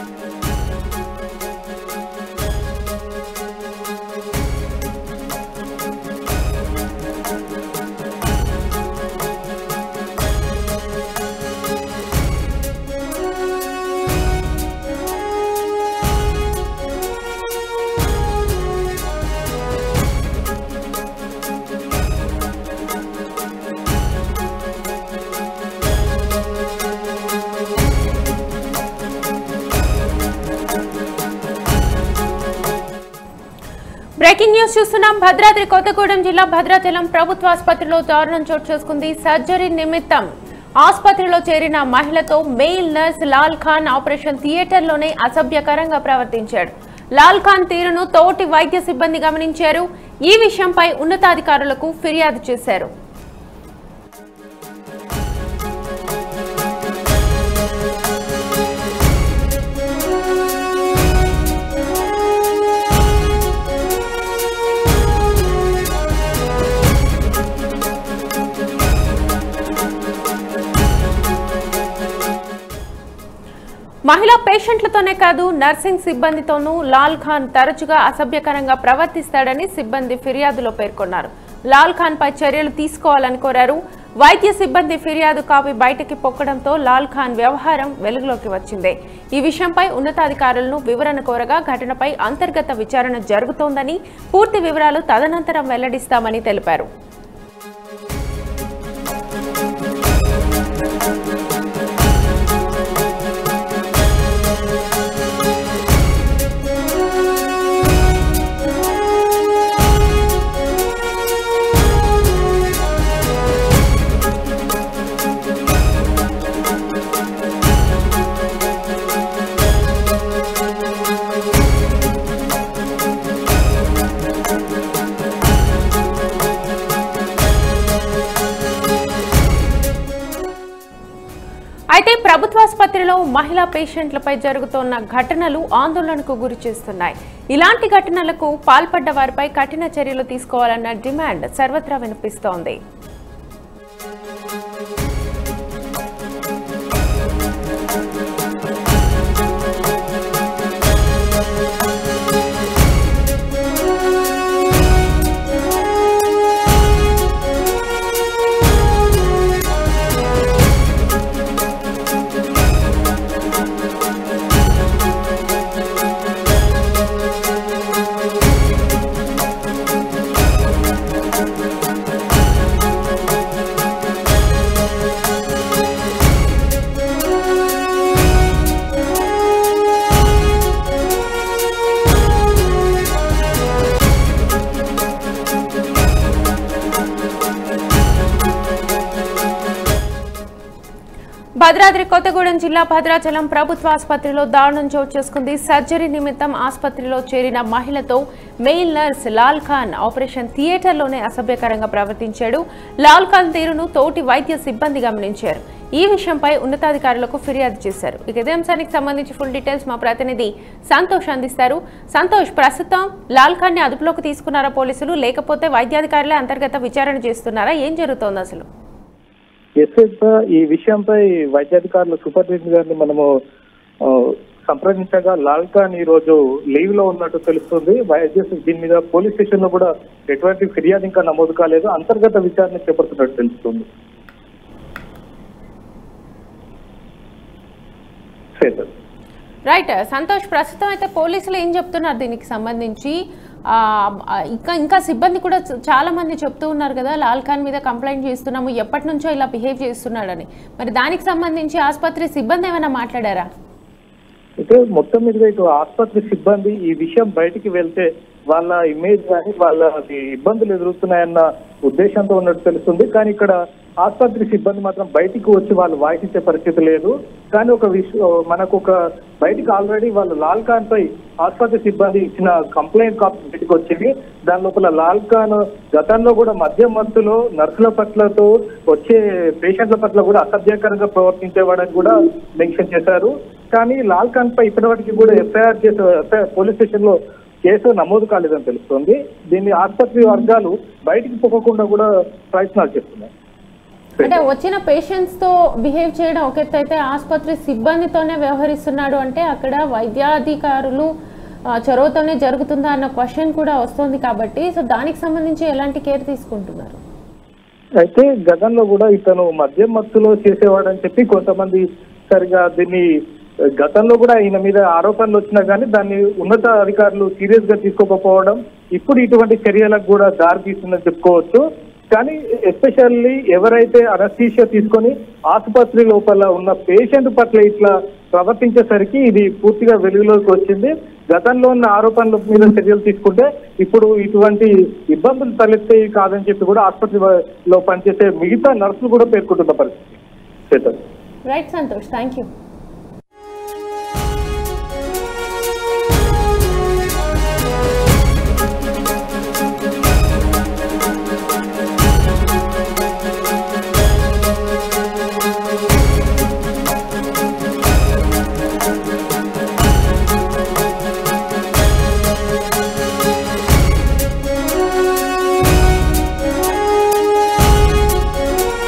breaking news చూస్తున్నాం భద్రాద్రి కొత్తగూడెం జిల్లా భద్రాచలం ప్రభుత్వ ఆసుపత్రిలో దారుణం చోటు చేసుకుంది సర్జరీ నిమిత్తం ఆసుపత్రిలో చేరిన మహిళతో male nurse Lal Khan operation థియేటర్లోనే అసభ్యకరంగా ప్రవర్తించాడు లాల్ ఖాన్ తీరును తోటి వైద్య సిబ్బంది గమనించారు ఈ విషయంపై ఉన్నతాధికారులకు ఫిర్యాదు చేశారు మహిళా పేషెంట్లతోనే కాదు నర్సింగ్ సిబ్బందితోనూ లాల్ ఖాన్ తరచుగా అసభ్యకరంగా ప్రవర్తిస్తాడని సిబ్బంది ఫిర్యాదులో పేర్కొన్నారు లాల్ ఖాన్ పై చర్యలు తీసుకోవాలని కోరారు వైద్య సిబ్బంది ఫిర్యాదు కాపీ బయటకి పొక్కడంతో లాల్ ఖాన్ వ్యవహారం వెలుగులోకి వచ్చింది ఈ విషయంపై ఉన్నతాధికారులను వివరణ కోరగా ఘటనపై అంతర్గత విచారణ జరుగుతోందని పూర్తి వివరాలు తదనంతరం వెల్లడిస్తామని తెలిపారు అయితే ప్రభుత్వాసుపత్రిలో మహిళా పేషెంట్లపై జరుగుతోన్న ఘటనలు ఆందోళనకు గురి చేస్తున్నాయి ఇలాంటి ఘటనలకు పాల్పడ్డ వారిపై కఠిన చర్యలు తీసుకోవాలన్న డిమాండ్ సర్వత్రా వినిపిస్తోంది భద్రాద్రి కొత్తగూడెం జిల్లా భద్రాచలం ప్రభుత్వ ఆసుపత్రిలో దారుణం చోటు చేసుకుంది సర్జరీ నిమిత్తం ఆసుపత్రిలో చేరిన మహిళతో male nurse Lal Khan operation థియేటర్లోనే అసభ్యకరంగా ప్రవర్తించాడు లాల్ ఖాన్ తీరును తోటి వైద్య సిబ్బంది గమనించారు ఈ విషయంపై ఉన్నతాధికారులకు ఫిర్యాదు చేశారు ఇక ఇదే అంశానికి సంబంధించి ఫుల్ డీటెయిల్స్ మా ప్రతినిధి సంతోష్ అందిస్తారు సంతోష్ ప్రస్తుతం లాల్ ఖాన్ ని అదుపులోకి తీసుకున్నారా పోలీసులు లేకపోతే వైద్యాధికారులే అంతర్గత విచారణ చేస్తున్నారా ఏం జరుగుతోంది అసలు ఎస్ఐ ఈ విషయంపై వైద్యాధికారులు సూపరింటెండెంట్ గారిని మనము ఆ, సంప్రదించగా లాల్ ఖాన్ ఈ రోజు లీవ్ లో ఉన్నట్టు తెలుస్తుంది వైద్య దీని మీద పోలీస్ స్టేషన్ లో కూడా ఎటువంటి ఫిర్యాదు ఇంకా నమోదు కాలేదు అంతర్గత విచారణ చేపడుతున్నట్టు తెలుస్తుంది సరే రైట్ సంతోష్ ప్రస్తుతం అయితే పోలీసులు ఏం చెప్తున్నారు దీనికి సంబంధించి ఆ, ఆ, ఇంకా ఇంకా సిబ్బంది కూడా చ- చాలా మంది చెప్తూ ఉన్నారు కదా లాల్ ఖాన్ మీద కంప్లైంట్ చేస్తున్నాము ఎప్పటి నుంచో ఇలా బిహేవ్ చేస్తున్నాడని మరి దానికి సంబంధించి ఆసుపత్రి సిబ్బంది ఏమైనా మాట్లాడారా అయితే మొత్తం మీద ఇటు ఆసుపత్రి సిబ్బంది ఈ విషయం బయటికి వెళ్తే వాళ్ళ ఇమేజ్ కానీ వాళ్ళ ఇబ్బందులు ఎదురుతున్నాయన్న ఉద్దేశంతో ఉన్నట్టు తెలుస్తుంది కానీ ఇక్కడ ఆసుపత్రి సిబ్బంది మాత్రం బయటికి వచ్చి వాళ్ళు వాయిస్ ఇచ్చే పరిస్థితి లేదు కానీ ఒక విషయం మనకు ఒక బయటికి ఆల్రెడీ వాళ్ళు లాల్ ఖాన్ పై ఆసుపత్రి సిబ్బంది ఇచ్చిన కంప్లైంట్ కాపీ బయటకు వచ్చింది దాని లోపల లాల్ ఖాన్ గతంలో కూడా మద్యం మత్తులో నర్సుల పట్లతో వచ్చే పేషెంట్ల పట్ల కూడా అసభ్యకరంగా ప్రవర్తించేవాడని కూడా మెన్షన్ చేశారు కానీ లాల్ ఖాన్ పై ఇప్పటివరకు కూడా ఎఫ్ఐఆర్ చేసే ఎఫ్ఐఆర్ పోలీస్ స్టేషన్ లో కేసు నమోదు కాలేదని తెలుస్తోంది దీన్ని ఆసుపత్రి వర్గాలు బయటికి పోకుండా కూడా ప్రయత్నాలు చేస్తున్నాయి అంటే వచ్చిన పేషెంట్స్ తో బిహేవ్ చేయడం ఒక ఎత్తు అయితే ఆసుపత్రి సిబ్బందితోనే వ్యవహరిస్తున్నాడు అంటే అక్కడ వైద్యాధికారులు ఆ, చొరవతోనే జరుగుతుందా అన్న క్వశ్చన్ కూడా వస్తుంది కాబట్టి సో దానికి సంబంధించి ఎలాంటి కేర్ తీసుకుంటున్నారు అయితే గతంలో కూడా ఇతను మద్యం మత్తులో చేసేవాడని చెప్పి కొంతమంది సరిగా దీన్ని గతంలో కూడా ఈయన మీద ఆరోపణలు వచ్చినా కానీ దాన్ని ఉన్నత అధికారులు సీరియస్ గా తీసుకోకపోవడం ఇప్పుడు ఇటువంటి చర్యలకు కూడా దారి తీస్తుందని చెప్పుకోవచ్చు కానీ ఎస్పెషల్లీ ఎవరైతే అనస్థీషియా తీసుకొని ఆసుపత్రి లోపల ఉన్న పేషెంట్ పట్ల ఇట్లా ప్రవర్తించేసరికి ఇది పూర్తిగా వెలుగులోకి వచ్చింది గతంలో ఉన్న ఆరోపణల మీద చర్యలు తీసుకుంటే ఇప్పుడు ఇటువంటి ఇబ్బందులు తలెత్తేవి కాదని చెప్పి కూడా ఆసుపత్రిలో పనిచేసే మిగతా నర్సులు కూడా పేర్కొంటున్న పరిస్థితి చేస్తారు రైట్ సంతోష్ థ్యాంక్ యూ